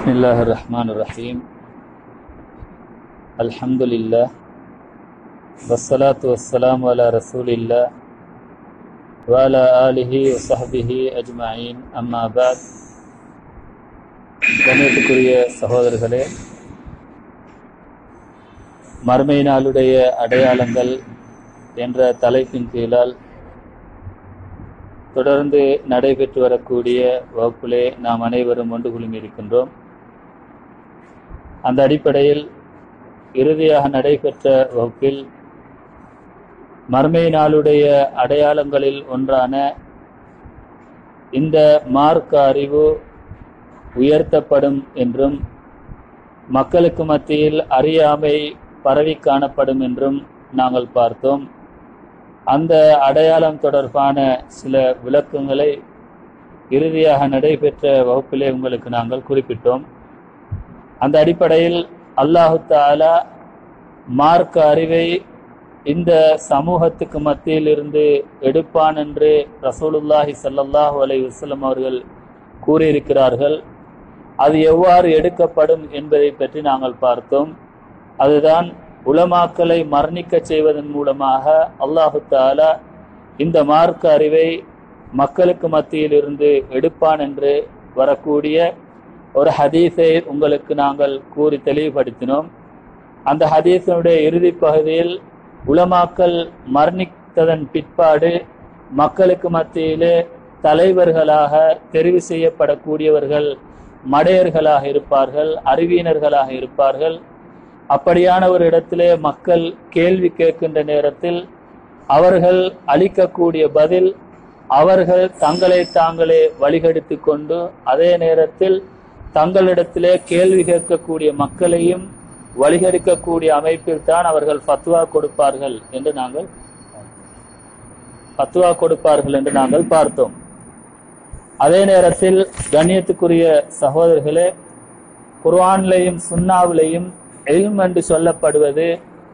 بسم الله الرحمن الرحيم الحمد لله والصلاة والسلام على رسول الله وعلى آله وصحبه أجمعين أما بعد கண்ணியத்துக்குரிய சகோதரர்களே மறுமை நாளுடைய அடையாளங்கள் என்ற தலைப்பின் கீழால் தொடர்ந்து நடைபெற்று வரக்கூடிய வகுப்பிலே நாம் அனைவரும் ஒன்று குழுமி இருக்கின்றோம் அந்த அடிப்படையில் இறுதியாக நடைபெற்ற வகுப்பில் மர்மை நாளுடைய அடையாளங்களில் ஒன்றான இந்த மார்க்க அறிவு உயர்த்தப்படும் என்றும் மக்களுக்கு மத்தியில் அறியாமை பரவி காணப்படும் என்றும் நாங்கள் பார்த்தோம் அந்த அடையாளம் தொடர்பான சில விளக்கங்களை இறுதியாக நடைபெற்ற வகுப்பிலே உங்களுக்கு நாங்கள் குறிப்பிட்டோம் அந்த அடிப்படையில் அல்லாஹு தாலா மார்க்க அறிவை இந்த சமூகத்துக்கு மத்தியில் இருந்து எடுப்பான் என்று ரசூலுல்லாஹி சல்லல்லாஹு அலை வசலம் அவர்கள் கூறியிருக்கிறார்கள் அது எவ்வாறு எடுக்கப்படும் என்பதை பற்றி நாங்கள் பார்த்தோம் அதுதான் உலமாக்களை மரணிக்க செய்வதன் மூலமாக அல்லாஹு தாலா இந்த மார்க்க அறிவை மக்களுக்கு மத்தியில் இருந்து எடுப்பான் என்று வரக்கூடிய ஒரு ஹதீஸை உங்களுக்கு நாங்கள் கூறி தெளிவுபடுத்தினோம் அந்த ஹதீஸனுடைய இறுதி பகுதியில் உலமாக்கல் மரணித்ததன் பிற்பாடு மக்களுக்கு மத்தியிலே தலைவர்களாக தெரிவு செய்யப்படக்கூடியவர்கள் மடையர்களாக இருப்பார்கள் அறிவியினர்களாக இருப்பார்கள் அப்படியான ஒரு இடத்திலே மக்கள் கேள்வி கேட்கின்ற நேரத்தில் அவர்கள் அளிக்கக்கூடிய பதில் அவர்கள் தங்களை தாங்களே வழிகெடுத்து கொண்டு அதே நேரத்தில் தங்களிடத்திலே கேள்வி கேட்கக்கூடிய மக்களையும் வழிகெடுக்கக்கூடிய அமைப்பில் தான் அவர்கள் ஃபத்வா கொடுப்பார்கள் என்று நாங்கள் ஃபத்வா கொடுப்பார்கள் என்று நாங்கள் பார்த்தோம் அதே நேரத்தில் கண்ணியத்துக்குரிய சகோதரர்களே குர்ஆன்லையும் சுன்னாவிலையும் எல்ம் என்று சொல்லப்படுவது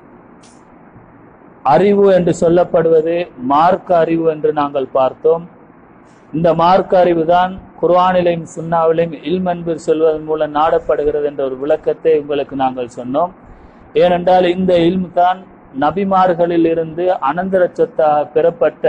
அறிவு என்று சொல்லப்படுவது மார்க்க அறிவு என்று நாங்கள் பார்த்தோம் இந்த மார்க்க அறிவு தான் குர்ஆனிலையும் சுன்னாவிலையும் இல்ம் என்று சொல்வதன் மூலம் நாடப்படுகிறது என்ற ஒரு விளக்கத்தை உங்களுக்கு நாங்கள் சொன்னோம் ஏனென்றால் இந்த இல்ம் தான் நபிமார்களில் இருந்து அனந்தர சொத்தாக பெறப்பட்ட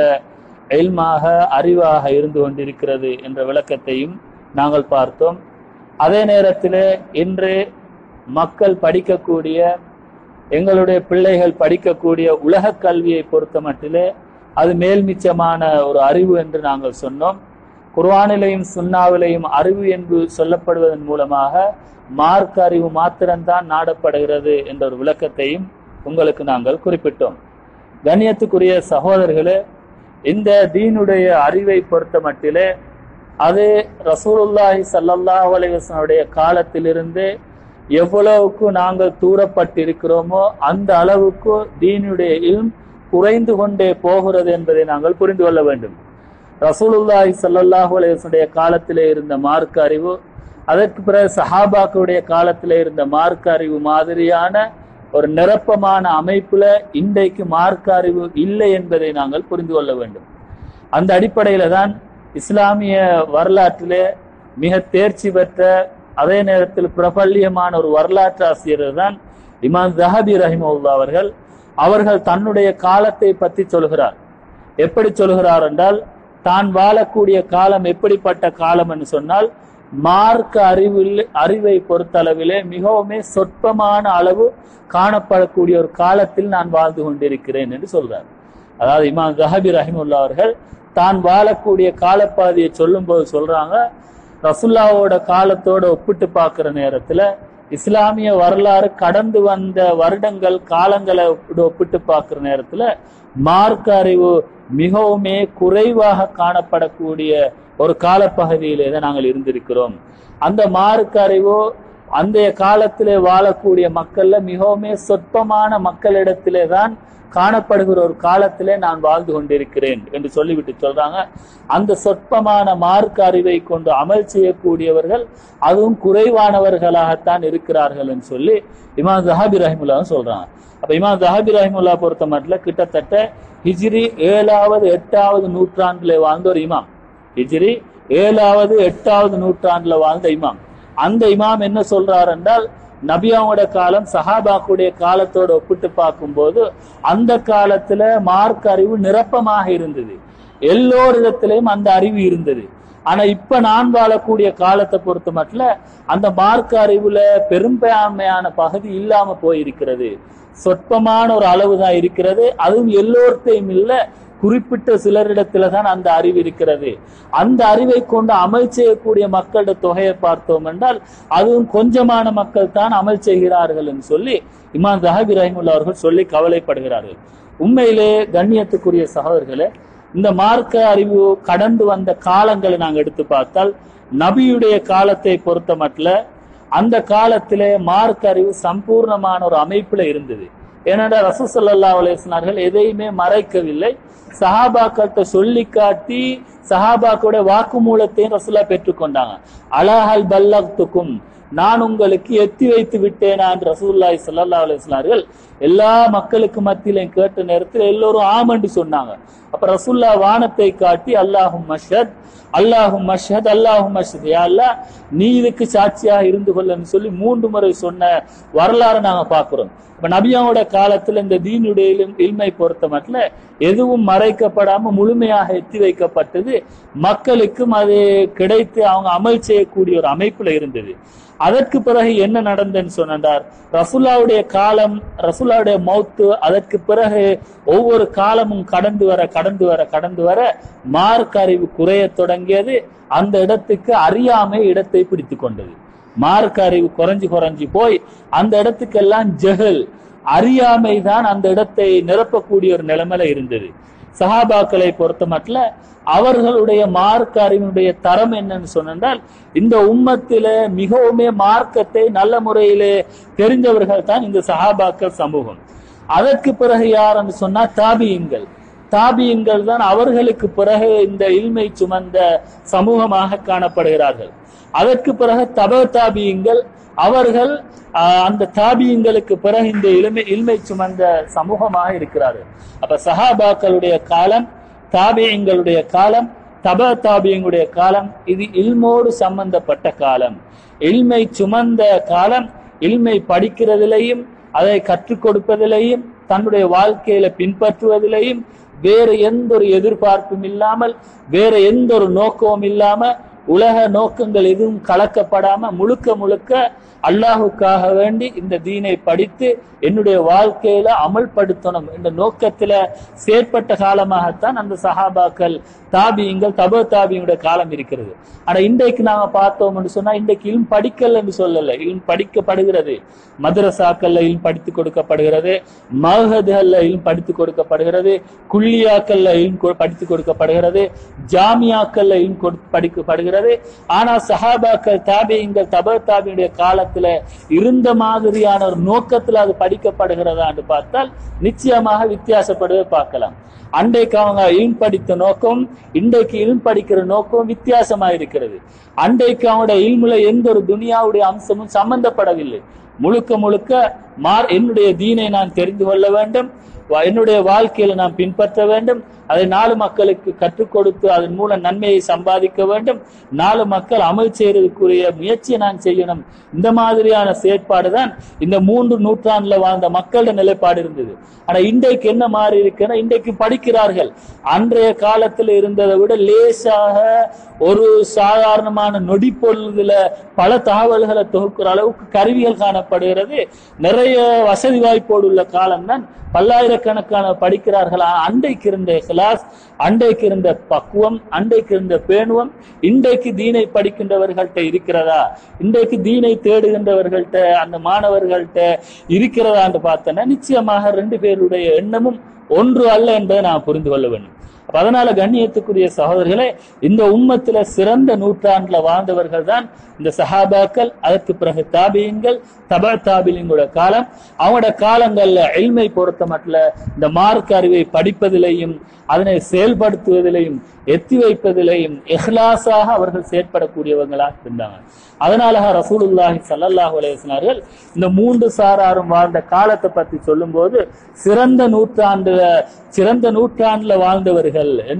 எல்மாக அறிவாக இருந்து கொண்டிருக்கிறது என்ற விளக்கத்தையும் நாங்கள் பார்த்தோம் அதே நேரத்தில் இன்று மக்கள் படிக்கக்கூடிய எங்களுடைய பிள்ளைகள் படிக்கக்கூடிய உலக கல்வியை பொறுத்த மட்டிலே அது மேல்மிச்சமான ஒரு அறிவு என்று நாங்கள் சொன்னோம் குர்வானிலையும் சுண்ணாவிலையும் அறிவு என்று சொல்லப்படுவதன் மூலமாக மார்க் அறிவு மாத்திரம்தான் நாடப்படுகிறது என்ற ஒரு விளக்கத்தையும் உங்களுக்கு நாங்கள் குறிப்பிட்டோம் கண்ணியத்துக்குரிய சகோதரர்களே இந்த தீனுடைய அறிவை பொறுத்த மட்டிலே அது ரசூலுல்லாஹி சல்லல்லாஹு அலைவசனுடைய காலத்திலிருந்து எவ்வளவுக்கு நாங்கள் தூரப்பட்டிருக்கிறோமோ அந்த அளவுக்கு தீனுடைய இல்ம் குறைந்து கொண்டே போகிறது என்பதை நாங்கள் புரிந்து கொள்ள வேண்டும் ரசூலுல்லாஹி சல்லாஹூ அலைவசனுடைய காலத்திலே இருந்த மார்க்க அறிவு அதற்கு பிறகு சஹாபாக்களுடைய காலத்திலே இருந்த மார்க்க அறிவு மாதிரியான ஒரு நிரப்பமான அமைப்புல இன்றைக்கு மார்க்க அறிவு இல்லை என்பதை நாங்கள் புரிந்து கொள்ள வேண்டும் அந்த அடிப்படையில தான் இஸ்லாமிய வரலாற்றிலே மிக தேர்ச்சி பெற்ற அதே நேரத்தில் பிரபல்யமான ஒரு வரலாற்று ஆசிரியர் தான் இமாம் ஜஹபி ரஹிமுல்லா அவர்கள் அவர்கள் தன்னுடைய காலத்தை பற்றி சொல்கிறார் எப்படி சொல்கிறார் என்றால் தான் வாழக்கூடிய காலம் எப்படிப்பட்ட காலம் என்று சொன்னால் மார்க்க அறிவில் அறிவை பொறுத்தளவிலே மிகவுமே சொற்பமான அளவு காணப்படக்கூடிய ஒரு காலத்தில் நான் வாழ்ந்து கொண்டிருக்கிறேன் என்று சொல்றார் அதாவது இமாம் ஜஹபி ரஹிமுல்லா அவர்கள் தான் வாழக்கூடிய காலப்பாதையை சொல்லும் போது சொல்றாங்க ரசுல்லாவோட காலத்தோட ஒப்பிட்டு பார்க்கிற நேரத்துல இஸ்லாமிய வரலாறு கடந்து வந்த வருடங்கள் காலங்களை ஒப்பிட்டு பார்க்கிற நேரத்துல மார்க்க அறிவு மிகவுமே குறைவாக காணப்படக்கூடிய ஒரு காலப்பகுதியிலே தான் நாங்கள் இருந்திருக்கிறோம் அந்த மார்க்க அறிவு அந்த காலத்திலே வாழக்கூடிய மக்கள்ல மிகவுமே சொற்பமான மக்களிடத்திலே தான் காணப்படுகிற ஒரு காலத்திலே நான் வாழ்ந்து கொண்டிருக்கிறேன் என்று சொல்லிவிட்டு சொல்றாங்க அந்த சொற்பமான மார்க்க அறிவை கொண்டு அமல் செய்யக்கூடியவர்கள் அதுவும் குறைவானவர்களாகத்தான் இருக்கிறார்கள் என்று சொல்லி இமாம் ஜஹாபி ரஹிமுல்லா சொல்றாங்க அப்ப இமாம் ஜஹாபி ரஹிமுல்லா பொறுத்த மட்டும் கிட்டத்தட்ட ஹிஜ்ரி ஏழாவது எட்டாவது நூற்றாண்டுல வாழ்ந்த ஒரு இமாம் ஹிஜ்ரி ஏழாவது எட்டாவது நூற்றாண்டுல வாழ்ந்த இமாம் அந்த இமாம் என்ன சொல்றார் என்றால் நபியாவோட காலம் சஹாபாக்குடைய காலத்தோட ஒப்பிட்டு பார்க்கும்போது அந்த காலத்துல மார்க் அறிவு நிரப்பமாக இருந்தது எல்லோரிடத்திலையும் அந்த அறிவு இருந்தது ஆனா இப்ப நான் வாழக்கூடிய காலத்தை பொறுத்த மட்டும் அந்த மார்க்க அறிவுல பெரும்பான்மையான பகுதி இல்லாம போயிருக்கிறது சொற்பமான ஒரு அளவு தான் இருக்கிறது அதுவும் எல்லோர்த்தையும் இல்ல குறிப்பிட்ட சிலரிடத்துல தான் அந்த அறிவு இருக்கிறது அந்த அறிவை கொண்டு அமல் செய்யக்கூடிய மக்களோட தொகையை பார்த்தோம் என்றால் அதுவும் கொஞ்சமான மக்கள் தான் அமல் செய்கிறார்கள் என்று சொல்லி இமாம் ஜஹாபி ரஹிமுல்லா அவர்கள் சொல்லி கவலைப்படுகிறார்கள் உண்மையிலே கண்ணியத்துக்குரிய சகோதரர்களே இந்த மார்க்க அறிவு கடந்து வந்த காலங்களை நாங்கள் எடுத்து பார்த்தால் நபியுடைய காலத்தை பொறுத்த மட்டும் அந்த காலத்திலே மார்க்க அறிவு சம்பூர்ணமான ஒரு அமைப்புல இருந்தது ஏனென்றால் ரசூசல்லா அலேஸ்னார்கள் எதையுமே மறைக்கவில்லை சஹாபாக்கள்கிட்ட சொல்லி காட்டி சஹாபாக்களோட வாக்குமூலத்தையும் ரசூலா பெற்றுக்கொண்டாங்க அலஹல் பல்லத்துக்கும் நான் உங்களுக்கு எத்தி வைத்து விட்டேனா என்று ரசூல்லாய் சல்லா அலிஸ்லார்கள் எல்லா மக்களுக்கு மத்தியிலையும் கேட்ட நேரத்தில் எல்லோரும் ஆமண்டு சொன்னாங்க அப்ப ரசூல்லா வானத்தை காட்டி அல்லாஹும் மஷத் அல்லாஹும் மஷத் அல்லாஹும் மஷத் யா அல்லாஹ் நீ இதுக்கு சாட்சியாக இருந்து கொள்ளன்னு சொல்லி மூன்று முறை சொன்ன வரலாறு நாங்க பாக்குறோம் இப்ப நபியாவோட காலத்துல இந்த தீனுடைய இல்மை பொறுத்த மட்டும் எதுவும் மறைக்கப்படாம முழுமையாக எத்தி வைக்கப்பட்டது மக்களுக்கும் அது கிடைத்து அவங்க அமல் செய்யக்கூடிய ஒரு அமைப்புல இருந்தது அதற்கு பிறகு என்ன நடந்ததுன்னு சொன்னார் ரசுல்லாவுடைய காலம் ரசுல்லாவுடைய மௌத்து அதற்கு பிறகு ஒவ்வொரு காலமும் கடந்து வர கடந்து வர கடந்து வர மார்க் அறிவு குறைய தொடங்கியது அந்த இடத்துக்கு அறியாமை இடத்தை பிடித்து கொண்டது மார்க் அறிவு குறைஞ்சு குறைஞ்சு போய் அந்த இடத்துக்கெல்லாம் ஜெகல் அறியாமை தான் அந்த இடத்தை நிரப்பக்கூடிய ஒரு நிலைமையில இருந்தது சஹாபாக்களை பொறுத்த மட்டும் அவர்களுடைய மார்க்க அறிவினுடைய தரம் என்னன்னு சொன்னால் இந்த உம்மத்தில மிகவுமே மார்க்கத்தை நல்ல முறையிலே தெரிந்தவர்கள் தான் இந்த சஹாபாக்கள் சமூகம் அதற்கு பிறகு யாருன்னு சொன்னா தாபியங்கள் தாபியங்கள் தான் அவர்களுக்கு பிறகு இந்த இல்மை சுமந்த சமூகமாக காணப்படுகிறார்கள் அதற்கு பிறகு தப தாபியங்கள் அவர்கள் அந்த தாபியங்களுக்கு பிறகு இந்த இளமை இல்மை சுமந்த சமூகமாக இருக்கிறார்கள் அப்ப சஹாபாக்களுடைய காலம் தாபியங்களுடைய காலம் தப தாபியங்களுடைய காலம் இது இல்மோடு சம்பந்தப்பட்ட காலம் இல்மை சுமந்த காலம் இல்மை படிக்கிறதிலையும் அதை கற்றுக் கொடுப்பதிலையும் தன்னுடைய வாழ்க்கையில பின்பற்றுவதிலையும் வேற எந்த ஒரு எதிர்பார்ப்பும் இல்லாமல் வேற எந்த ஒரு நோக்கமும் இல்லாம உலக நோக்கங்கள் எதுவும் கலக்கப்படாம முழுக்க முழுக்க அல்லாஹுக்காக வேண்டி இந்த தீனை படித்து என்னுடைய வாழ்க்கையில அமல்படுத்தணும் என்ற நோக்கத்துல செயற்பட்ட காலமாகத்தான் அந்த சஹாபாக்கள் தாபியங்கள் தப தாபியுடைய காலம் இருக்கிறது ஆனா இன்றைக்கு நாம பார்த்தோம்னு சொன்னா இன்றைக்கு இல்ம் படிக்கல் என்று சொல்லல இல்ம் படிக்கப்படுகிறது மதரசாக்கள்ல இல்ம் படித்து கொடுக்கப்படுகிறது மகதுகள்ல இல்ம் படித்து கொடுக்கப்படுகிறது குள்ளியாக்கள்ல இல்ம் படித்து கொடுக்கப்படுகிறது ஜாமியாக்கள்ல இல்ம் படிக்கப்படுகிறது ஆனா சஹாபாக்கள் தாபியங்கள் தப தாபியுடைய காலத்துல இருந்த மாதிரியான ஒரு நோக்கத்துல அது படிக்கப்படுகிறதான்னு பார்த்தால் நிச்சயமாக வித்தியாசப்படுவதை பார்க்கலாம் அன்றைக்கு அவங்க இல்ம் படித்த நோக்கம் இன்றைக்கு இல்ம் படிக்கிற நோக்கம் வித்தியாசமா இருக்கிறது அன்றைக்கு அவங்களோட இல்முல எந்த ஒரு துனியாவுடைய அம்சமும் சம்பந்தப்படவில்லை முழுக்க முழுக்க மார் என்னுடைய தீனை நான் தெரிந்து கொள்ள வேண்டும் என்னுடைய வாழ்க்கையில நான் பின்பற்ற வேண்டும் அதை நாலு மக்களுக்கு கற்றுக் கொடுத்து அதன் மூலம் நன்மையை சம்பாதிக்க வேண்டும் நாலு மக்கள் அமல் செய்யறதுக்குரிய முயற்சியை நான் செய்யணும் இந்த மாதிரியான செயற்பாடு தான் இந்த மூன்று நூற்றாண்டுல வாழ்ந்த மக்களோட நிலைப்பாடு இருந்தது ஆனா இன்றைக்கு என்ன மாறி இருக்குன்னா இன்றைக்கு படிக்கிறார்கள் அன்றைய காலத்துல இருந்ததை விட லேசாக ஒரு சாதாரணமான நொடி பொழுதுல பல தகவல்களை தொகுக்கிற அளவுக்கு கருவிகள் காணப்படுகிறது நிறைய வசதி வாய்ப்போடு உள்ள காலம்தான் பல்லாயிரக்கணக்கான படிக்கிறார்கள் அன்றைக்கு இருந்த கிளாஸ் அன்றைக்கு இருந்த பக்குவம் அன்றைக்கு இருந்த பேணுவம் இன்றைக்கு தீனை படிக்கின்றவர்கள்ட்ட இருக்கிறதா இன்றைக்கு தீனை தேடுகின்றவர்கள்ட்ட அந்த மாணவர்கள்ட்ட இருக்கிறதான்னு பார்த்தோன்னா நிச்சயமாக ரெண்டு பேருடைய எண்ணமும் ஒன்று அல்ல என்பதை நான் புரிந்து கொள்ள வேண்டும் அதனால கண்ணியத்துக்குரிய சகோதரர்களே இந்த உம்மத்துல சிறந்த நூற்றாண்டுல வாழ்ந்தவர்கள் தான் இந்த சஹாபாக்கள் அதற்கு பிறகு தாபியங்கள் தபா தாபியங்களோட காலம் அவங்களோட காலங்கள்ல எல்மை பொறுத்த மட்டும் இந்த மார்க் அறிவை படிப்பதிலையும் அதனை செயல்படுத்துவதிலையும் எத்தி வைப்பதிலையும் எஹ்லாஸாக அவர்கள் செயற்படக்கூடியவங்களாக இருந்தாங்க அதனால ரசூலுல்லாஹி சல்லல்லாஹு அலைஹிஸ்ஸலார்கள் இந்த மூன்று சாராரும் வாழ்ந்த காலத்தை பத்தி சொல்லும்போது சிறந்த நூற்றாண்டுல சிறந்த நூற்றாண்டுல வாழ்ந்தவர்கள் என்று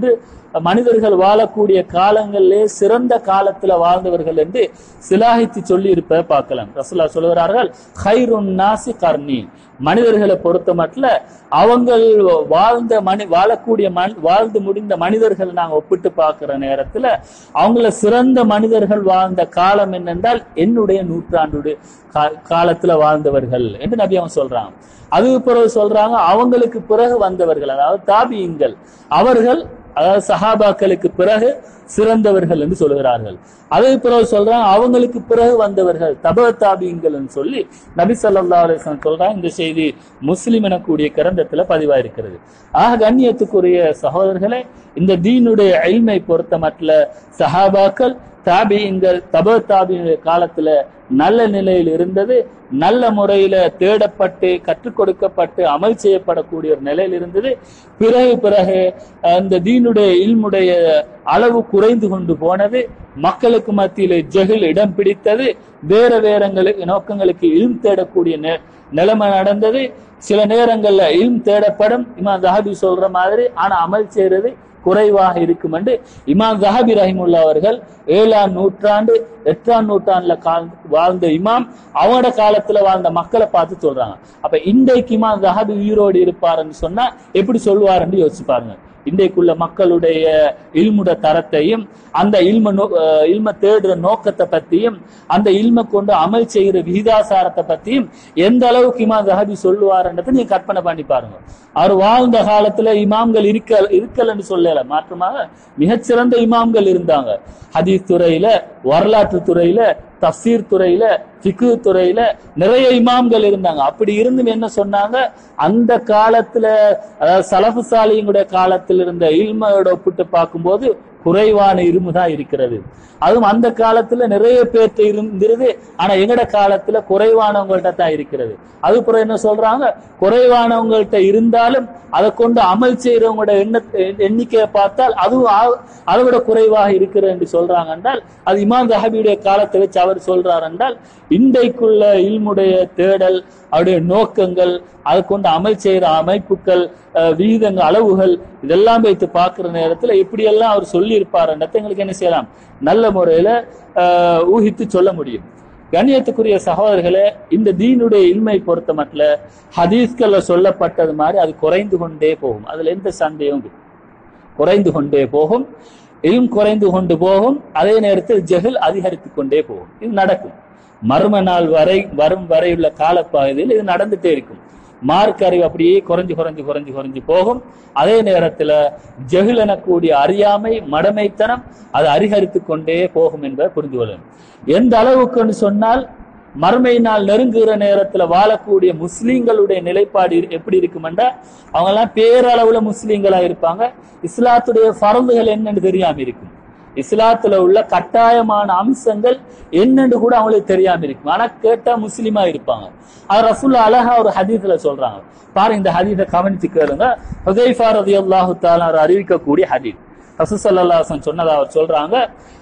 மனிதர்கள் வாழக்கூடிய காலங்களிலே சிறந்த காலத்துல வாழ்ந்தவர்கள் என்று சிலாகித்து சொல்லி இருப்ப பார்க்கலாம் ரசூலா சொல்லுகிறார்கள் ஹைருன் நாசி கர்ணி மனிதர்களை பொறுத்த மட்டும் அவங்கள் வாழ்ந்த மனி வாழக்கூடிய மண் வாழ்ந்து முடிந்த மனிதர்கள் நாங்க ஒப்பிட்டு பார்க்கிற நேரத்துல அவங்கள சிறந்த மனிதர்கள் வாழ்ந்த காலம் என்னென்றால் என்னுடைய நூற்றாண்டுடைய கா- காலத்துல வாழ்ந்தவர்கள் என்று நபி அவன் சொல்றாங்க அதுக்கு பிறகு சொல்றாங்க அவங்களுக்கு பிறகு வந்தவர்கள் அதாவது தாபியங்கள் அவர்கள் அதாவது சஹாபாக்களுக்கு பிறகு சிறந்தவர்கள் என்று சொல்கிறார்கள் அதே பிறகு சொல்றாங்க அவங்களுக்கு பிறகு வந்தவர்கள் தப தாபியங்கள் சொல்லி நபி ஸல்லல்லாஹு அலைஹி வஸல்லம் சொல்றாங்க இந்த செய்தி முஸ்லிம் எனக்கூடிய கிரந்தத்துல பதிவாயிருக்கிறது ஆக கண்ணியத்துக்குரிய சகோதரர்களே இந்த தீனுடைய எல்மை பொறுத்த மட்டில் சஹாபாக்கள் தாபியங்கள் தப தாபிய காலத்துல நல்ல நிலையில் இருந்தது நல்ல முறையில தேடப்பட்டு கற்றுக் கொடுக்கப்பட்டு அமல் செய்யப்படக்கூடிய ஒரு நிலையில் இருந்தது பிறகு பிறகு அந்த தீனுடைய இல்முடைய அளவு குறைந்து கொண்டு போனது மக்களுக்கு மத்தியில ஜெகில் இடம் பிடித்தது வேற வேறங்களுக்கு நோக்கங்களுக்கு இல்ம் தேடக்கூடிய நெ- நிலைமை நடந்தது சில நேரங்கள்ல இல்ம் தேடப்படும் இமாம் ஜஹாபி சொல்ற மாதிரி ஆனா அமல் செய்யறது குறைவாக இருக்கும் என்று இமாம் ஜஹாபி ரஹிமுல்லா அவர்கள் ஏழாம் நூற்றாண்டு எட்டாம் நூற்றாண்டுல கால் வாழ்ந்த இமாம் அவங்களோட காலத்துல வாழ்ந்த மக்களை பார்த்து சொல்றாங்க அப்ப இன்றைக்கு இமாம் ஜஹாபி உயிரோடு இருப்பாருன்னு சொன்னா எப்படி சொல்லுவாருன்னு யோசிச்சு பாருங்க இன்றைக்குள்ள மக்களுடைய இல்முட தரத்தையும் அந்த இல்ம நோ- அஹ் இல்ம தேடுற நோக்கத்தை பத்தியும் அந்த இல்ம கொண்டு அமல் செய்கிற விகிதாசாரத்தை பத்தியும் எந்த அளவுக்கு இமாம் ஜஹாபி சொல்லுவாருன்றதை நீங்க கற்பனை பண்ணி பாருங்க அவர் வாழ்ந்த காலத்துல இமாம்கள் இருக்க இருக்கலன்னு சொல்லல மாற்றமாக மிகச்சிறந்த இமாம்கள் இருந்தாங்க ஹதீஸ் துறையில வரலாற்று துறையில தஃசீர் துறையில ஃபிக்கு துறையில நிறைய இமாம்கள் இருந்தாங்க அப்படி இருந்தும் என்ன சொன்னாங்க அந்த காலத்துல அதாவது சலஃபு சாலிங்களுடைய காலத்தில் இருந்த இல்மையோட ஒப்பிட்டு பார்க்கும்போது குறைவான இரும்பு தான் இருக்கிறது அதுவும் அந்த காலத்துல நிறைய பேர்ட்ட இருந்திருது ஆனா எங்கட காலத்துல குறைவானவங்கள்ட்ட தான் இருக்கிறது அதுக்கப்புறம் என்ன சொல்றாங்க குறைவானவங்கள்ட்ட இருந்தாலும் அதை கொண்டு அமல் செய்யறவங்களோட எண்ண எண்ணிக்கையை பார்த்தால் அதுவும் ஆ- அதை விட குறைவாக இருக்கிறது என்று சொல்றாங்க என்றால் அது இமாம் தஹபியுடைய காலத்தை வச்சு அவர் சொல்றார் என்றால் இன்றைக்குள்ள இல்முடைய தேடல் அவருடைய நோக்கங்கள் அதை கொண்டு அமல் செய்யற அமைப்புகள் அஹ், விகிதங்கள் அளவுகள் இதெல்லாம் வைத்து பார்க்கிற நேரத்துல எப்படியெல்லாம் அவர் சொல்லி இருப்பாருன்றதை எங்களுக்கு என்ன செய்யலாம் நல்ல முறையில அஹ், ஊகித்து சொல்ல முடியும் கண்ணியத்துக்குரிய சகோதரர்களே இந்த தீனுடைய இல்மை பொறுத்த மட்டும் ஹதீஸ்கள்ல சொல்லப்பட்டது மாதிரி அது குறைந்து கொண்டே போகும் அதுல எந்த சந்தேகம் இல்லை. குறைந்து கொண்டே போகும் இல்ம் குறைந்து கொண்டு போகும் அதே நேரத்தில் ஜெஹல் அதிகரித்து கொண்டே போகும் இது நடக்கும் மர்ம நாள் வரை வரும் வரையுள்ள காலப்பகுதியில் இது நடந்துட்டே இருக்கும் மார்க் அறிவு அப்படியே குறைஞ்சு குறைஞ்சு குறைஞ்சு குறைஞ்சு போகும் அதே நேரத்துல ஜெஹில் எனக்கூடிய அறியாமை மடமைத்தனம் அது அதிகரித்து கொண்டே போகும் என்பதை புரிந்து கொள்ளணும் எந்த அளவுக்குன்னு சொன்னால் மறுமை நாள் நெருங்குகிற நேரத்துல வாழக்கூடிய முஸ்லீம்களுடைய நிலைப்பாடு இரு- எப்படி இருக்குமெண்டா அவங்க எல்லாம் பேரளவுல முஸ்லீம்களா இருப்பாங்க இஸ்லாத்துடைய பரந்துகள் என்னன்னு தெரியாம இருக்கும் இஸ்லாத்துல உள்ள கட்டாயமான அம்சங்கள் என்னன்னு கூட அவங்களுக்கு தெரியாம இருக்கும் ஆனா கேட்டா முஸ்லீமா இருப்பாங்க அது ரசூல்லா அழகா ஒரு ஹதீஸ்ல சொல்றாங்க பாருங்க இந்த ஹதீஸை கவனிச்சு கேளுங்க ஹுதைஃபா ரலியல்லாஹு தஆலா அவர் அறிவிக்கக்கூடிய ஹதீஸ் ரசூல் ஸல்லல்லாஹு அலைஹி வஸல்லம் சொன்னதா அவர் சொல்றாங்க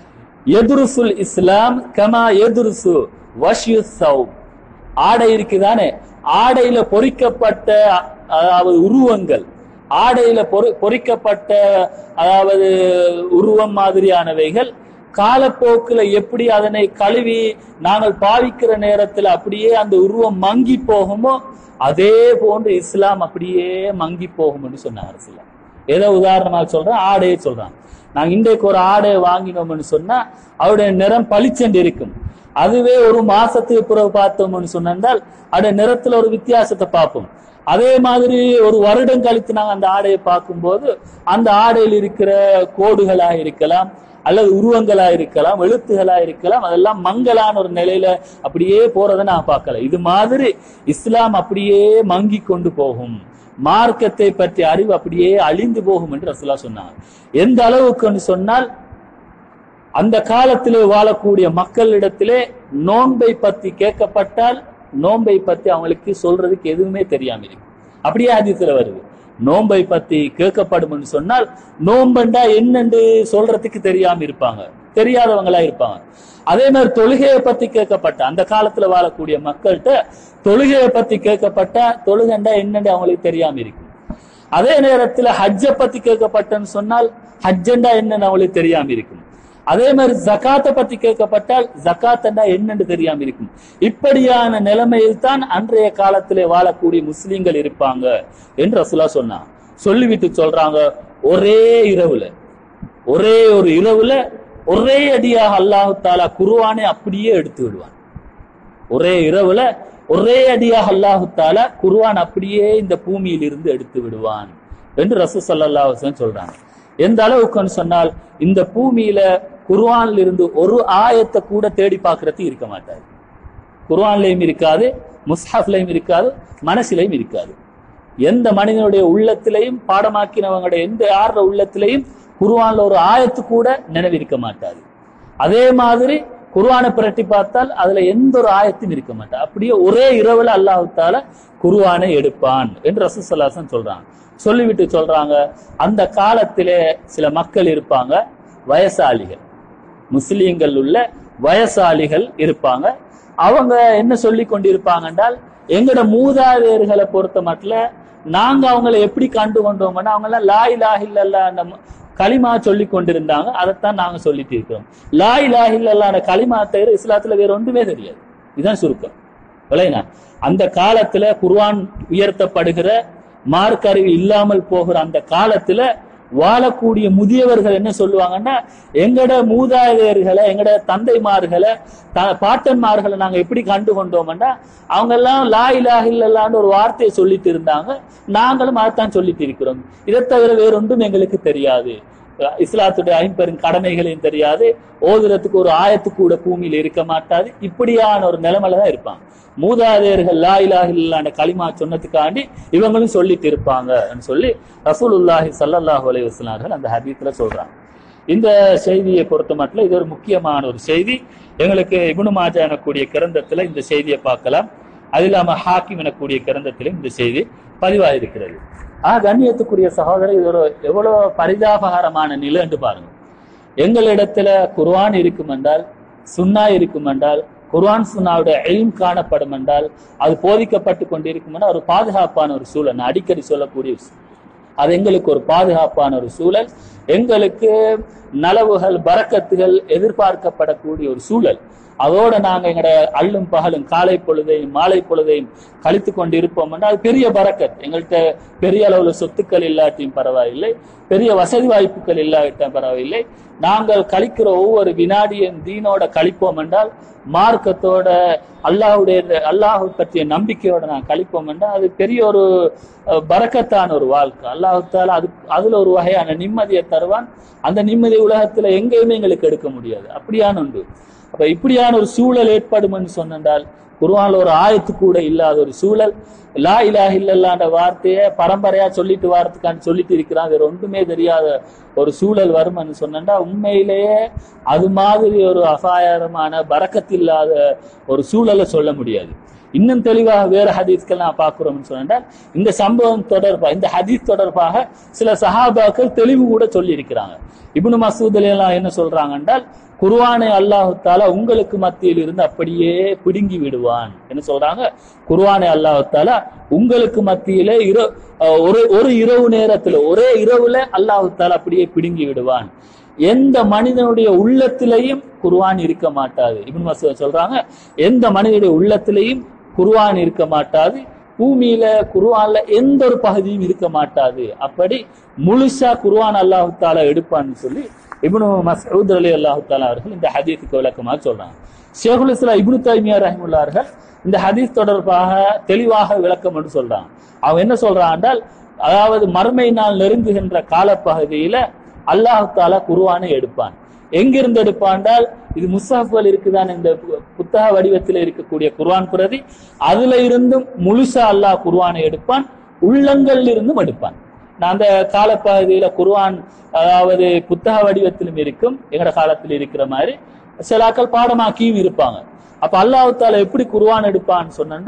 எதுருசுல் இஸ்லாம் கமா எதுருசு வஷ்யு சௌப் ஆடை இருக்குதானே ஆடையில பொறிக்கப்பட்ட அதாவது உருவங்கள் ஆடையில பொறி பொறிக்கப்பட்ட அதாவது உருவம் மாதிரியானவைகள் காலப்போக்குல எப்படி அதனை கழுவி நாங்கள் பாவிக்கிற நேரத்துல அப்படியே அந்த உருவம் மங்கி போகுமோ அதே போன்று இஸ்லாம் அப்படியே மங்கி போகும் என்று சொன்னார் சில ஏதோ உதாரணமாக சொல்றேன் ஆடையை சொல்றான் நாங்க இன்றைக்கு ஒரு ஆடையை வாங்கினோம்னு சொன்னா அவருடைய நிறம் பளிச்சென்று இருக்கும் அதுவே ஒரு மாசத்துக்கு பிறகு பார்த்தோம்னு சொன்னால் அதோட நிறத்துல ஒரு வித்தியாசத்தை பார்ப்போம் அதே மாதிரி ஒரு வருடம் கழித்து நாங்க அந்த ஆடையை பார்க்கும்போது அந்த ஆடையில் இருக்கிற கோடுகளா இருக்கலாம் அல்லது உருவங்களா இருக்கலாம் எழுத்துகளா இருக்கலாம் அதெல்லாம் மங்கலான ஒரு நிலையில அப்படியே போறதை நான் பார்க்கல இது மாதிரி இஸ்லாம் அப்படியே மங்கி கொண்டு போகும் மார்க்கத்தை பற்றிய அறிவு அப்படியே அழிந்து போகும் என்று ரசூலா சொன்னாங்க எந்த அளவுக்குன்னு சொன்னால் அந்த காலத்திலே வாழக்கூடிய மக்களிடத்திலே நோன்பை பத்தி கேட்கப்பட்டால் நோன்பை பத்தி அவங்களுக்கு சொல்றதுக்கு எதுவுமே தெரியாம இருக்கு அப்படியே ஹதீஸ்ல வருது நோன்பை பத்தி கேட்கப்படும் சொன்னால் நோன்பண்டா என்னன்னு சொல்றதுக்கு தெரியாம இருப்பாங்க தெரியாதவங்களா இருப்பாங்க அதே மாதிரி தொழுகையை பத்தி கேட்கப்பட்ட அந்த காலத்துல வாழக்கூடிய மக்கள்கிட்ட தொழுகையை பத்தி கேட்கப்பட்டா தொழுகண்டா என்னன்னு அவங்களுக்கு தெரியாம இருக்கு அதே நேரத்துல ஹஜ்ஜை பத்தி கேட்கப்பட்டன்னு சொன்னால் ஹஜ்ஜண்டா என்னன்னு அவங்களுக்கு தெரியாம இருக்கும் அதே மாதிரி ஜகாத்தை பத்தி கேட்கப்பட்டால் ஜகாத்தண்டா என்னன்னு தெரியாம இருக்கும் இப்படியான நிலைமையில் தான் அன்றைய காலத்திலே வாழக்கூடிய முஸ்லிம்கள் இருப்பாங்க என்று ரசூலா சொன்னான் சொல்லிவிட்டு சொல்றாங்க ஒரே இரவுல ஒரே ஒரு இரவுல ஒரே அடியாக அல்லாஹு தாலா குருவானை அப்படியே எடுத்து விடுவான் ஒரே இரவுல ஒரே அடியாக அல்லாஹு தாலா குர்ஆன் அப்படியே இந்த பூமியில் இருந்து எடுத்து விடுவான் என்று ரசூ ஸல்லல்லாஹு அலைஹி வஸல்லம் சொல்றாங்க எந்த அளவுக்குன்னு சொன்னால் இந்த பூமியில குர்ஆன்ல இருந்து ஒரு ஆயத்தை கூட தேடி பார்க்கறது இருக்க மாட்டாரு குர்ஆன்லயும் இருக்காது முஸ்ஹஃப்லயும் இருக்காது மனசிலையும் இருக்காது எந்த மனிதனுடைய உள்ளத்திலையும் பாடமாக்கினவங்களுடைய எந்த யாரோட உள்ளத்திலையும் குர்ஆன்ல ஒரு ஆயத்து கூட நினைவிருக்க மாட்டாது அதே மாதிரி குர்ஆனை புரட்டி பார்த்தால் அதுல எந்த ஒரு ஆயத்தும் இருக்க மாட்டா அப்படியே ஒரே இரவுல அல்லாஹ் தால குர்ஆனை எடுப்பான் என்று ரசூசல்லாசன் சொல்றாங்க சொல்லிவிட்டு சொல்றாங்க அந்த காலத்திலே சில மக்கள் இருப்பாங்க வயசாளிகள் முஸ்லீம்கள் உள்ள வயசாளிகள் இருப்பாங்க அவங்க என்ன சொல்லி கொண்டிருப்பாங்க என்றால் எங்கட மூதாதையர்களை பொறுத்த மட்டும் நாங்க அவங்களை எப்படி கண்டு கொண்டோம்னா அவங்க எல்லாம் லா இலாஹ இல்லல்லாஹ் அந்த ம- களிமா சொல்லி கொண்டிருந்தாங்க அதைத்தான் நாங்க சொல்லிட்டு இருக்கிறோம் லா இலாஹ இல்லல்லாஹ் களிமா தவிர இஸ்லாத்துல வேற ஒன்றுமே தெரியாது இதுதான் சுருக்கம் விளையினா அந்த காலத்துல குர்ஆன் உயர்த்தப்படுகிற மார்க் அறிவு இல்லாமல் போகிற அந்த காலத்துல வாழக்கூடிய முதியவர்கள் என்ன சொல்லுவாங்கன்னா எங்கட மூதாதையர்களை எங்கட தந்தைமார்களை த- பாட்டன்மார்களை நாங்க எப்படி கண்டு கொண்டோம்னா அவங்க எல்லாம் லா இலாஹ இல்லல்லான்னு ஒரு வார்த்தையை சொல்லிட்டு இருந்தாங்க நாங்களும் அதைத்தான் சொல்லிட்டு இருக்கிறோம் இதை தவிர வேறொன்றும் எங்களுக்கு தெரியாது இஸ்லாத்துடைய ஐம்பெரும் கடமைகளையும் தெரியாது ஓதுறதுக்கு ஒரு ஆயத்து கூட பூமியில இருக்க மாட்டாது இப்படியான ஒரு நிலைமையில தான் இருப்பாங்க மூதாதையர்கள் லா இலாஹ இல்லல்லான களிமா சொன்னதுக்காண்டி இவங்களும் சொல்லிட்டு இருப்பாங்கன்னு சொல்லி ரசூலுல்லாஹி ஸல்லல்லாஹு அலைஹி வஸல்லம் அந்த ஹதீஸ்ல சொல்றாங்க இந்த செய்தியை பொறுத்த மட்டும் இது ஒரு முக்கியமான ஒரு செய்தி எங்களுக்கு இப்னு மாஜா எனக்கூடிய கிரந்தத்துல இந்த செய்தியை பார்க்கலாம் அது இல்லாம ஹாக்கிம் எனக்கூடிய கிரந்தத்திலும் இந்த செய்தி பதிவாயிருக்கிறது ஆ கண்ணியத்துக்குரிய சகோதரர் இது ஒரு எவ்வளவு பரிதாபகரமான நிலை என்று பாருங்க எங்களிடத்துல குர்ஆன் இருக்கும் என்றால் சுன்னா இருக்கும் என்றால் குர்ஆன் சுன்னாவுடைய எல்ம் காணப்படும் என்றால் அது போதிக்கப்பட்டு கொண்டிருக்கும் என்றால் ஒரு பாதுகாப்பான ஒரு சூழல் நான் அடிக்கடி சொல்லக்கூடிய விஷயம் அது எங்களுக்கு ஒரு பாதுகாப்பான ஒரு சூழல் எங்களுக்கு நலவுகள் பறக்கத்துகள் எதிர்பார்க்கப்படக்கூடிய ஒரு சூழல் அதோட நாங்க எங்கட அள்ளும் பகலும் காலை பொழுதையும் மாலை பொழுதையும் கழித்து கொண்டு இருப்போம் அது பெரிய பறக்கத் எங்கள்கிட்ட பெரிய அளவுல சொத்துக்கள் இல்லாட்டியும் பரவாயில்லை பெரிய வசதி வாய்ப்புகள் இல்லாவிட்டாலும் பரவாயில்லை நாங்கள் கழிக்கிற ஒவ்வொரு வினாடியும் தீனோட கழிப்போம் என்றால் மார்க்கத்தோட அல்லாஹுடைய அல்லாஹ் பற்றிய நம்பிக்கையோட நான் கழிப்போம் என்றால் அது பெரிய ஒரு அஹ், பரக்கத்தான ஒரு வாழ்க்கை அல்லாஹால அது அதுல ஒரு வகையான நிம்மதியை தருவான் அந்த நிம்மதி உலகத்துல எங்கேயுமே எங்களுக்கு எடுக்க முடியாது அப்படியான உண்டு அப்ப இப்படியான ஒரு சூழல் ஏற்படும்னு சொன்னால் குர்ஆன்ல ஒரு ஆயத்து கூட இல்லாத ஒரு சூழல் லா இலாஹ இல்லல்லான்ற வார்த்தையை பரம்பரையா சொல்லிட்டு வாரத்துக்கான சொல்லிட்டு இருக்கிறான் வேற ஒன்றுமே தெரியாத ஒரு சூழல் வரும்னு சொன்னா உண்மையிலேயே அது மாதிரி ஒரு அபாயகரமான பறக்கத்தில்லாத ஒரு சூழலை சொல்ல முடியாது இன்னும் தெளிவாக வேற ஹதீஸ்கள் நான் பார்க்கிறோம்னு சொன்னால் இந்த சம்பவம் தொடர்பாக இந்த ஹதீஸ் தொடர்பாக சில சஹாபாக்கள் தெளிவு கூட சொல்லி இருக்கிறாங்க இப்னு மசூத் எல்லாம் என்ன சொல்றாங்க என்றால் குர்ஆனை அல்லாஹு தாலா உங்களுக்கு மத்தியில் இருந்து அப்படியே பிடுங்கி விடுவான் என்ன சொல்றாங்க குர்ஆனை அல்லாஹு தாலா உங்களுக்கு மத்தியிலே இர அஹ் ஒரு ஒரு இரவு நேரத்துல ஒரே இரவுல அல்லாஹு தாலா அப்படியே பிடுங்கி விடுவான் எந்த மனிதனுடைய உள்ளத்திலையும் குர்ஆன் இருக்க மாட்டாது இப்னு மசூத் சொல்றாங்க எந்த மனிதனுடைய உள்ளத்திலையும் குர்ஆன் இருக்க மாட்டாது பூமியில குர்ஆன்ல எந்த ஒரு பகுதியும் இருக்க மாட்டாது அப்படி முழுசா குர்ஆன் அல்லாஹு தாலா எடுப்பான்னு சொல்லி இப்னு மஸ்ஊத் அலி அல்லாஹு தாலா அவர்கள் இந்த ஹதீஸுக்கு விளக்கமாக சொல்றாங்க ஷேகுல் இஸ்லாம் இப்னு தைமியா ரஹிமுல்லா அவர்கள் இந்த ஹதீஸ் தொடர்பாக தெளிவாக விளக்கம் என்று சொல்றாங்க அவங்க என்ன சொல்றாங்க என்றால் அதாவது மறுமை நாள் நெருங்குகின்ற காலப்பகுதியில அல்லாஹு தாலா குர்ஆனை எடுப்பான் எங்கிருந்து எடுப்பான்டால் இது முஸ்ஹாஃப்கள் இருக்குதான் இந்த பு- புத்தக வடிவத்தில் இருக்கக்கூடிய குர்ஆன் பிரதி அதுல இருந்தும் முழுசா அல்லாஹ் குர்ஆனை எடுப்பான் உள்ளங்கள்ல இருந்தும் எடுப்பான் நான் அந்த காலப்பகுதியில குர்ஆன் அதாவது புத்தக வடிவத்திலும் இருக்கும் எங்கட காலத்தில் இருக்கிற மாதிரி சிலாக்கள் பாடமாக்கியும் இருப்பாங்க அப்ப அல்லாஹ் தாலா எப்படி குர்ஆன் எடுப்பான்னு சொன்னால்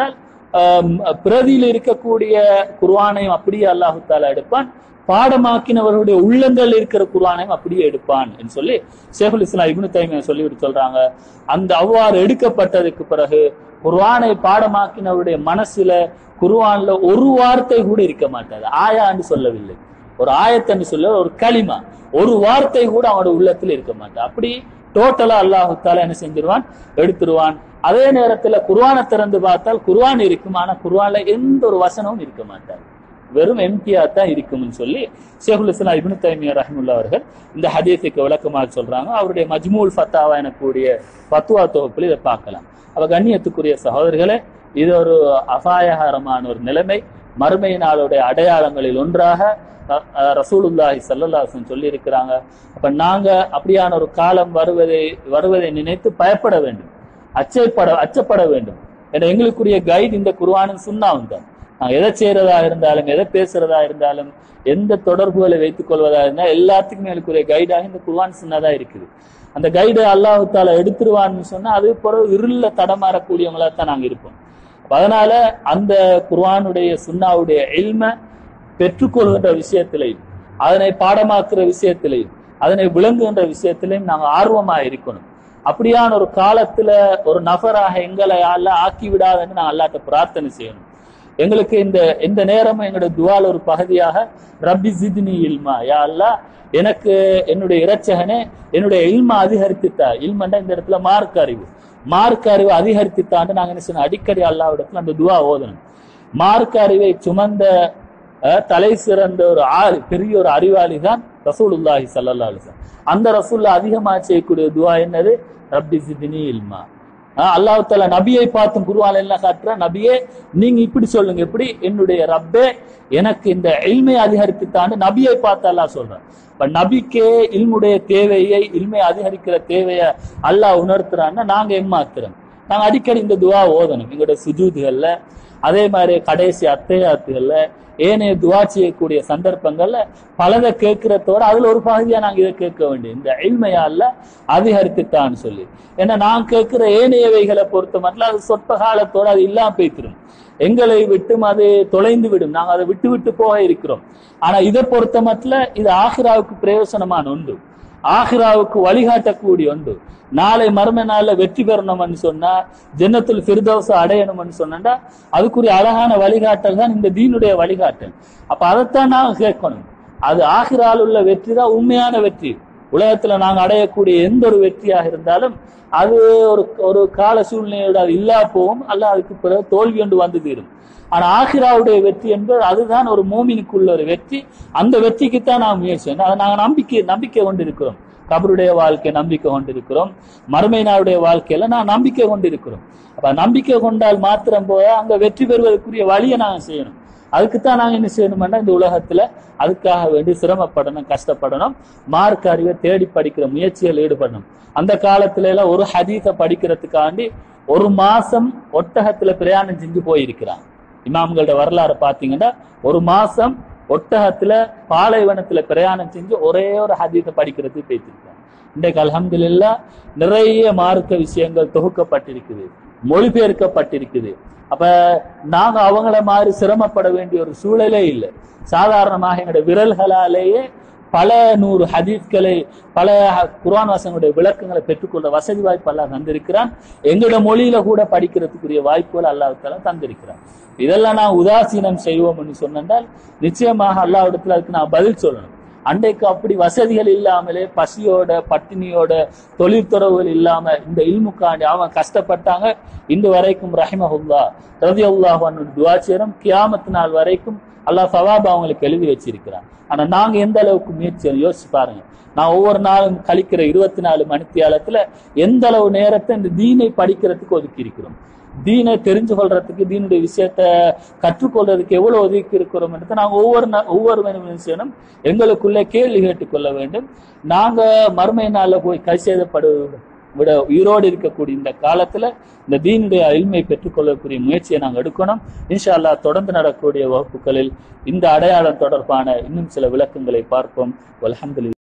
ஆம், பிரதியில் இருக்கக்கூடிய குர்ஆனையும் அப்படியே அல்லாஹு தாலா எடுப்பான் பாடமாக்கினவர்களுடைய உள்ளங்கள் இருக்கிற குர்ஆனையும் அப்படியே எடுப்பான் என்று சொல்லி ஷேகுல் இஸ்லாம் இப்னு தைமியா சொல்லிவிட்டு சொல்றாங்க அந்த அவ்வாறு எடுக்கப்பட்டதுக்கு பிறகு குர்ஆனை பாடமாக்கினவருடைய மனசுல குர்ஆன்ல ஒரு வார்த்தை கூட இருக்க மாட்டாது ஆயான்னு சொல்லவில்லை ஒரு ஆயத்தன்னு சொல்ல ஒரு களிமா ஒரு வார்த்தை கூட அவனோட உள்ளத்துல இருக்க மாட்டான் அப்படி டோட்டலா அல்லாஹு தாலா என்ன செஞ்சிருவான் எடுத்துருவான் அதே நேரத்துல குர்ஆனை திறந்து பார்த்தால் குர்ஆன் இருக்கும் ஆனா குர்ஆன்ல எந்த ஒரு வசனமும் இருக்க மாட்டார் வெறும் எம்டியா தான் இருக்கும்னு சொல்லி ஷேகுல் இஸ்லாம் இப்னு தைமியா ரஹ்முல்லா அவர்கள் இந்த ஹதீஸுக்கு விளக்கமாக சொல்றாங்க அவருடைய மஜ்மூல் ஃபத்தாவா எனக்கூடிய ஃபத்துவா தொகுப்பில் இதை பார்க்கலாம் அவ கண்ணியத்துக்குரிய சகோதரர்களே இது ஒரு அபாயகரமான ஒரு நிலைமை மறுமை நாளுடைய அடையாளங்களில் ஒன்றாக அஹ், அஹ், ரசூலுல்லாஹி ஸல்லல்லாஹு சொல்லி இருக்கிறாங்க அப்ப நாங்க அப்படியான ஒரு காலம் வருவதை வருவதை நினைத்து பயப்பட வேண்டும் அச்சப்பட அச்சப்பட வேண்டும் ஏன்னா எங்களுக்குரிய கைடு இந்த குர்ஆனும் சுண்ணாவும் தான் நாங்க எதை செய்யறதா இருந்தாலும் எதை பேசுறதா இருந்தாலும் எந்த தொடர்புகளை வைத்துக் கொள்வதா இருந்தால் எல்லாத்துக்குமே எங்களுக்குரிய கைடாக இந்த குர்ஆன் சுண்ணாதான் இருக்குது அந்த கைடை அல்லாஹு தாலா எடுத்துருவான்னு சொன்னா அது பிறகு இருள தடமாறக்கூடியவங்களா தான் நாங்க இருப்போம் அப்ப அதனால அந்த குர்ஆனுடைய சுன்னாவுடைய எல்ம பெற்றுக்கொள்கின்ற விஷயத்திலையும் அதனை பாடமாக்குற விஷயத்திலையும் அதனை விளங்குகின்ற விஷயத்திலையும் நாங்க ஆர்வமா இருக்கணும் அப்படியான ஒரு காலத்துல ஒரு நபராக எங்களை அல்ல ஆக்கி விடாதுன்னு நான் அல்லாட்ட பிரார்த்தனை செய்யணும் எங்களுக்கு இந்த இந்த நேரமும் எங்களுடைய துவால ஒரு பகுதியாக ரப்பி ஜித்னி இல்மா யா அல்லாஹ் எனக்கு என்னுடைய இரட்சகனே என்னுடைய இல்மா அதிகரித்துத்தா இல்மண்டா இந்த இடத்துல மார்க் அறிவு மார்க் அறிவு அதிகரித்துத்தாண்டு நாங்க என்ன செய்யணும் அடிக்கடி அல்லாவிடத்துல அந்த துவா ஓதணும் மார்க் அறிவை சுமந்த அஹ், தலை சிறந்த ஒரு ஆள் பெரிய ஒரு அறிவாளி தான் ரசூலுல்லாஹி ஸல்லல்லாஹு அலைஹி வஸல்லம் அந்த ரசூல்ல அதிகமா செய்யக்கூடிய துவா என்னது ரப்பி ஜித்னி இல்மா ஆஹ் அல்லாஹ் தாலா நபியை பார்த்தும் குருவான் எல்லாம் காட்டுற நபியே நீங்க இப்படி சொல்லுங்க எப்படி என்னுடைய ரப்பே எனக்கு இந்த இல்மை அதிகரித்துத்தாண்டு நபியை பார்த்து அல்லாஹ் சொல்றேன் இப்ப நபிக்கே இல்முடைய தேவையை இல்மை அதிகரிக்கிற தேவையை அல்லாஹ் உணர்த்துறான்னா நாங்க ஏமாத்துறோம் நாங்க அடிக்கடி இந்த துவா ஓதணும் எங்களுடைய சுஜூதுகள்ல அதே மாதிரி கடைசி அத்தையாத்துகள்ல ஏனைய துவா செய்யக்கூடிய சந்தர்ப்பங்கள்ல பலதை கேட்கிறதோட அதுல ஒரு பகுதியா நாங்க இதை கேட்க வேண்டிய இந்த எளிமையால அதிகரித்துட்டான்னு சொல்லி ஏன்னா நான் கேட்கிற ஏனையவைகளை பொறுத்த மட்டும் அது சொற்ப காலத்தோட அது இல்லாம போய்த்திரும் எங்களை விட்டும் அது தொலைந்து விடும் நாங்க அதை விட்டு விட்டு போக இருக்கிறோம் ஆனா இதை பொறுத்த மட்டும் இது ஆஹிராவுக்கு பிரயோசனமான ஒன்று ஆஹிராவுக்கு வழிகாட்டக்கூடிய ஒன்று நாளை மர்ம நாள்ல வெற்றி பெறணும்னு சொன்னா ஜன்னத்துல் ஃபிர்தௌஸ் அடையணும்னு சொன்னா அதுக்குரிய அழகான வழிகாட்டல் தான் இந்த தீனுடைய வழிகாட்டல் அப்ப அதைத்தான் நாங்க கேட்கணும் அது ஆகிரால் உள்ள வெற்றி தான் உண்மையான வெற்றி உலகத்துல நாங்க அடையக்கூடிய எந்த ஒரு வெற்றியாக இருந்தாலும் அது ஒரு ஒரு கால சூழ்நிலையோட அது இல்லா போகும் அல்ல அதுக்கு பிறகு தோல்வி ஒன்று வந்து தீரும் ஆனா ஆஹிராவுடைய வெற்றி என்பது அதுதான் ஒரு மோமினுக்குள்ள ஒரு வெற்றி அந்த வெற்றிக்கு தான் நாம் முயற்சி செய்யணும். அதை நாங்க நம்பிக்கை நம்பிக்கை கொண்டு இருக்கிறோம் கபருடைய வாழ்க்கை நம்பிக்கை கொண்டு இருக்கிறோம் மறுமை நாளுடைய வாழ்க்கையில நான் நம்பிக்கை கொண்டு இருக்கிறோம் அப்ப நம்பிக்கை கொண்டால் மாத்திரம் போல அங்க வெற்றி பெறுவதற்குரிய வழியை நாங்க செய்யணும் அதுக்குத்தான் நாங்க என்ன செய்யணும்னா இந்த உலகத்துல அதுக்காக வேண்டி சிரமப்படணும் கஷ்டப்படணும் மார்க் அறிவை தேடி படிக்கிற முயற்சிகள் ஈடுபடணும் அந்த காலத்துல எல்லாம் ஒரு ஹதீஸை படிக்கிறதுக்காண்டி ஒரு மாசம் ஒட்டகத்துல பிரயாணம் செஞ்சு போயிருக்கிறான் இமாம்களோட வரலாறு பாத்தீங்கன்னா ஒரு மாசம் ஒட்டகத்துல பாலைவனத்துல பிரயாணம் செஞ்சு ஒரே ஒரு ஹதீஸை படிக்கிறதுக்கு போயிட்டிருக்காங்க இன்றைக்கு அல்ஹம்துலில்லாஹ் நிறைய மார்க்க விஷயங்கள் தொகுக்கப்பட்டிருக்குது மொழிபெயர்க்கப்பட்டிருக்குது அப்ப நாங்க அவங்கள மாதிரி சிரமப்பட வேண்டிய ஒரு சூழலே இல்லை சாதாரணமாக எங்களுடைய விரல்களாலேயே பல நூறு ஹதீஸ்களை பல குர்ஆன் வாசங்களுடைய விளக்கங்களை பெற்றுக்கொள்ள வசதி வாய்ப்பு அல்லாஹ் தந்திருக்கிறான் எங்களோட மொழியில கூட படிக்கிறதுக்குரிய வாய்ப்புகள் அல்லாஹ் தந்திருக்கிறான் இதெல்லாம் நான் உதாசீனம் செய்வோம்னு சொன்னால் நிச்சயமாக அல்லாஹ்விடத்துல அதுக்கு நான் பதில் சொல்லணும் அன்றைக்கு அப்படி வசதிகள் இல்லாமலே பசியோட பட்டினியோட தொழிற்துறவுகள் இல்லாம இந்த இல்முக்காண்டி அவங்க கஷ்டப்பட்டாங்க இன்று வரைக்கும் ரஹிமஹுல்லா ரதி அல்லாஹ் துவாச்சரம் கியாமத்து நாள் வரைக்கும் அல்லாஹ் சவாப் அவங்களுக்கு எழுதி வச்சிருக்கிறான் ஆனா நாங்க எந்த அளவுக்கு முயற்சி யோசிச்சு பாருங்க நான் ஒவ்வொரு நாளும் கழிக்கிற இருபத்தி நாலு மணித்தியாலத்துல எந்த அளவு நேரத்தை இந்த தீனை படிக்கிறதுக்கு ஒதுக்கி இருக்கிறோம் தீனை தெரிஞ்சு கொள்றதுக்கு தீனுடைய விஷயத்த கற்றுக்கொள்றதுக்கு எவ்வளவு ஒதுக்கி இருக்கிறோம் என்று நாங்க ஒவ்வொரு நா- ஒவ்வொரு மனுஷனும் எங்களுக்குள்ளே கேள்வி கேட்டுக்கொள்ள வேண்டும் நாங்க மறுமை நாள்ல போய் கை செய்தப்படு விட உயிரோடு இருக்கக்கூடிய இந்த காலத்துல இந்த தீனுடைய அழிமை பெற்றுக்கொள்ளக்கூடிய முயற்சியை நாங்க எடுக்கணும் இன்ஷா அல்லாஹ் தொடர்ந்து நடக்கக்கூடிய வகுப்புகளில் இந்த அடையாளம் தொடர்பான இன்னும் சில விளக்கங்களை பார்ப்போம் அல்ஹம்துலில்லாஹ்